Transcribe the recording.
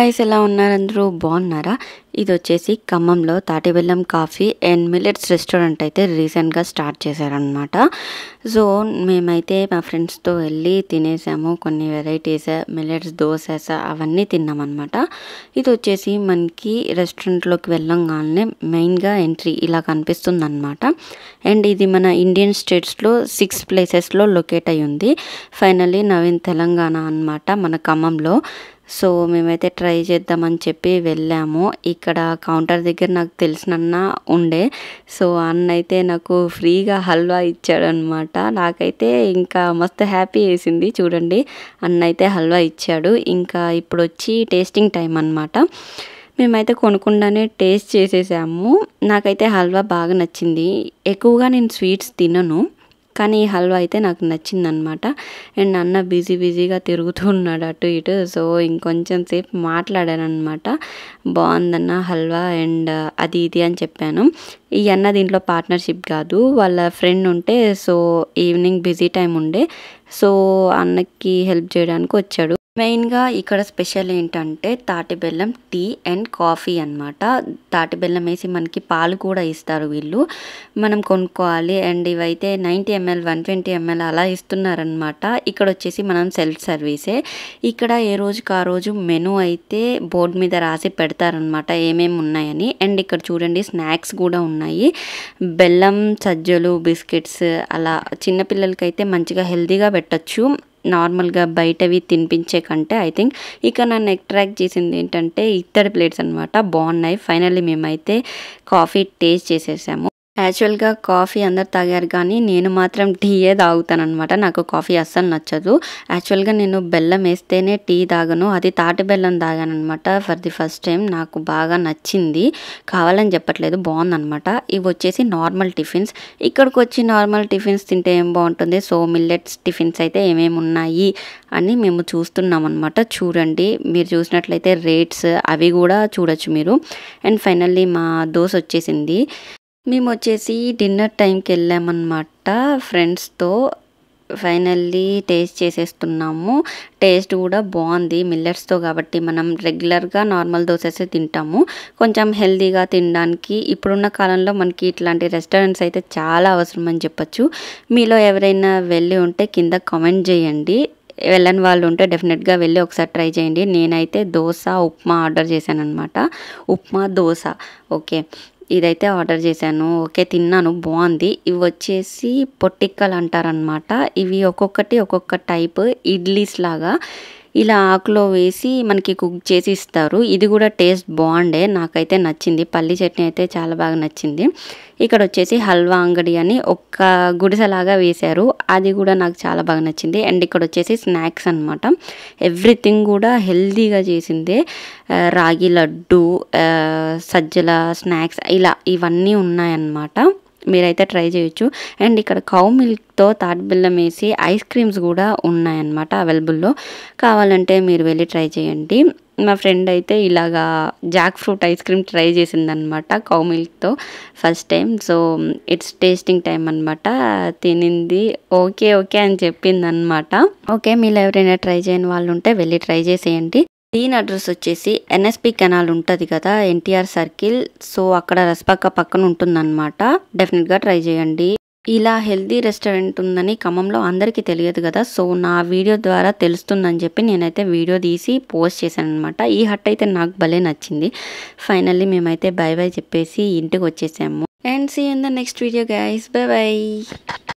guys ఎలా ఉన్నారు అందరూ బాగున్నారా ఇది వచ్చేసి ఖమ్మంలో తాటిబెల్లం కాఫీ అండ్ మిల్లెట్స్ రెస్టారెంట్ అయితే రీసెంట్గా స్టార్ట్ చేశారనమాట సో మేమైతే మా ఫ్రెండ్స్తో వెళ్ళి తినేసాము కొన్ని వెరైటీస్ మిల్లెట్స్ దోసెస్ అవన్నీ తిన్నామన్నమాట ఇది వచ్చేసి మనకి రెస్టారెంట్లోకి వెళ్ళంగానే మెయిన్గా ఎంట్రీ ఇలా కనిపిస్తుంది అనమాట అండ్ ఇది మన ఇండియన్ స్టేట్స్లో సిక్స్ ప్లేసెస్లో లొకేట్ అయి ఉంది ఫైనల్లీ నవీన్ తెలంగాణ అన్నమాట మన ఖమ్మంలో సో మేమైతే ట్రై చేద్దామని చెప్పి వెళ్ళాము ఇక్కడ కౌంటర్ దగ్గర నాకు తెలిసిన అన్న ఉండే సో అన్న అయితే నాకు ఫ్రీగా హల్వా ఇచ్చాడనమాట నాకైతే ఇంకా మస్తు హ్యాపీ వేసింది చూడండి అన్న అయితే హల్వా ఇచ్చాడు ఇంకా ఇప్పుడు వచ్చి టేస్టింగ్ టైం అనమాట మేమైతే కొనుక్కుండానే టేస్ట్ చేసేసాము నాకైతే హల్వా బాగా నచ్చింది ఎక్కువగా నేను స్వీట్స్ తినను కానీ ఈ హల్వా అయితే నాకు నచ్చిందనమాట అండ్ అన్న బిజీ బిజీగా తిరుగుతూ ఉన్నాడు అటు ఇటు సో ఇంకొంచెం సేపు మాట్లాడాను అనమాట బాగుందన్న హల్వా అండ్ అది ఇది అని చెప్పాను ఈ అన్న దీంట్లో పార్ట్నర్షిప్ కాదు వాళ్ళ ఫ్రెండ్ ఉంటే సో ఈవినింగ్ బిజీ టైం ఉండే సో అన్నకి హెల్ప్ చేయడానికి వచ్చాడు మెయిన్గా ఇక్కడ స్పెషల్ ఏంటంటే తాటి బెల్లం టీ అండ్ కాఫీ అనమాట తాటి బెల్లం వేసి మనకి పాలు కూడా ఇస్తారు వీళ్ళు మనం కొనుక్కోవాలి అండ్ ఇవైతే ninety ML one twenty ML అలా ఇస్తున్నారనమాట ఇక్కడ వచ్చేసి మనం సెల్ఫ్ సర్వీసే ఇక్కడ ఏ రోజుకి ఆ రోజు మెనూ అయితే బోర్డు మీద రాసి పెడతారనమాట ఏమేమి ఉన్నాయని అండ్ ఇక్కడ చూడండి స్నాక్స్ కూడా ఉన్నాయి బెల్లం సజ్జలు బిస్కెట్స్ అలా చిన్నపిల్లలకైతే మంచిగా హెల్తీగా పెట్టచ్చు నార్మల్గా బయటవి తినిపించే కంటే ఐ థింక్ ఇక నన్ను అట్రాక్ట్ చేసింది ఏంటంటే ఇత్తడి ప్లేట్స్ అనమాట బాగున్నాయి ఫైనల్లీ మేమైతే కాఫీ టేస్ట్ చేసేసాము యాక్చువల్గా కాఫీ అందరు తాగారు కానీ నేను మాత్రం టీయే తాగుతాను అనమాట నాకు కాఫీ అస్సలు నచ్చదు యాక్చువల్గా నేను బెల్లం వేస్తేనే టీ తాగను అది తాటి బెల్లం తాగాను అనమాట ఫర్ ది ఫస్ట్ టైం నాకు బాగా నచ్చింది కావాలని చెప్పట్లేదు బాగుందనమాట ఇవి వచ్చేసి నార్మల్ టిఫిన్స్ ఇక్కడికి వచ్చి నార్మల్ టిఫిన్స్ తింటే ఏం బాగుంటుంది సో మిల్లెట్స్ టిఫిన్స్ అయితే ఏమేమి ఉన్నాయి అని మేము చూస్తున్నాం అనమాట చూడండి మీరు చూసినట్లయితే రేట్స్ అవి కూడా చూడొచ్చు మీరు అండ్ ఫైనల్లీ మా దోశ వచ్చేసింది మేము వచ్చేసి డిన్నర్ టైంకి వెళ్ళామన్నమాట ఫ్రెండ్స్తో ఫైనల్లీ టేస్ట్ చేసేస్తున్నాము టేస్ట్ కూడా బాగుంది మిల్లెట్స్తో కాబట్టి మనం రెగ్యులర్గా నార్మల్ దోసెస్ తింటాము కొంచెం హెల్తీగా తినడానికి ఇప్పుడున్న కాలంలో మనకి ఇట్లాంటి రెస్టారెంట్స్ అయితే చాలా అవసరం అని చెప్పొచ్చు మీలో ఎవరైనా వెళ్ళి ఉంటే కింద కామెంట్ చేయండి వెళ్ళని వాళ్ళు ఉంటే డెఫినెట్గా వెళ్ళి ఒకసారి ట్రై చేయండి నేనైతే దోశ ఉప్మా ఆర్డర్ చేశాను అనమాట ఉప్మా దోశ ఓకే ఇదైతే ఆర్డర్ చేశాను ఓకే తిన్నాను బాగుంది ఇవి వచ్చేసి పొట్టిక్కలు అంటారనమాట ఇవి ఒక్కొక్కటి ఒక్కొక్క టైప్ ఇడ్లీస్ లాగా ఇలా ఆకులో వేసి మనకి కుక్ చేసి ఇస్తారు ఇది కూడా టేస్ట్ బాగుండే నాకైతే నచ్చింది పల్లి చట్నీ అయితే చాలా బాగా నచ్చింది ఇక్కడ వచ్చేసి హల్వా అంగడి అని ఒక్క గుడిసెలాగా వేశారు అది కూడా నాకు చాలా బాగా నచ్చింది అండ్ ఇక్కడ వచ్చేసి స్నాక్స్ అనమాట ఎవ్రీథింగ్ కూడా హెల్తీగా చేసిందే రాగి లడ్డు సజ్జల స్నాక్స్ ఇలా ఇవన్నీ ఉన్నాయన్నమాట మీరైతే ట్రై చేయొచ్చు అండ్ ఇక్కడ కౌ మిల్క్తో తాటి బెల్లం వేసి ఐస్ క్రీమ్స్ కూడా ఉన్నాయన్నమాట అవైలబుల్లో కావాలంటే మీరు వెళ్ళి ట్రై చేయండి మా ఫ్రెండ్ అయితే ఇలాగా jackfruit ice cream try చేసిందనమాట కౌ మిల్క్తో first time so it's tasting time అనమాట తినింది ఓకే ఓకే అని చెప్పింది అనమాట ఓకే మీరు ఎవరైనా ట్రై చేయని వాళ్ళు ఉంటే వెళ్ళి ట్రై చేసేయండి దీని అడ్రస్ వచ్చేసి ఎన్ఎస్పి కెనాల్ ఉంటుంది కదా ఎన్టీఆర్ సర్కిల్ సో అక్కడ రస్పక్క పక్కన ఉంటుందన్నమాట డెఫినెట్గా ట్రై చేయండి ఇలా హెల్దీ రెస్టారెంట్ ఉందని ఖమ్మంలో అందరికీ తెలియదు కదా సో నా వీడియో ద్వారా తెలుస్తుందని చెప్పి నేనైతే వీడియో తీసి పోస్ట్ చేశాను అనమాట ఈ హట్ అయితే నాకు భలే నచ్చింది ఫైనల్లీ మేమైతే బై బై చెప్పేసి ఇంటికి వచ్చేసాము and see in the next video guys bye by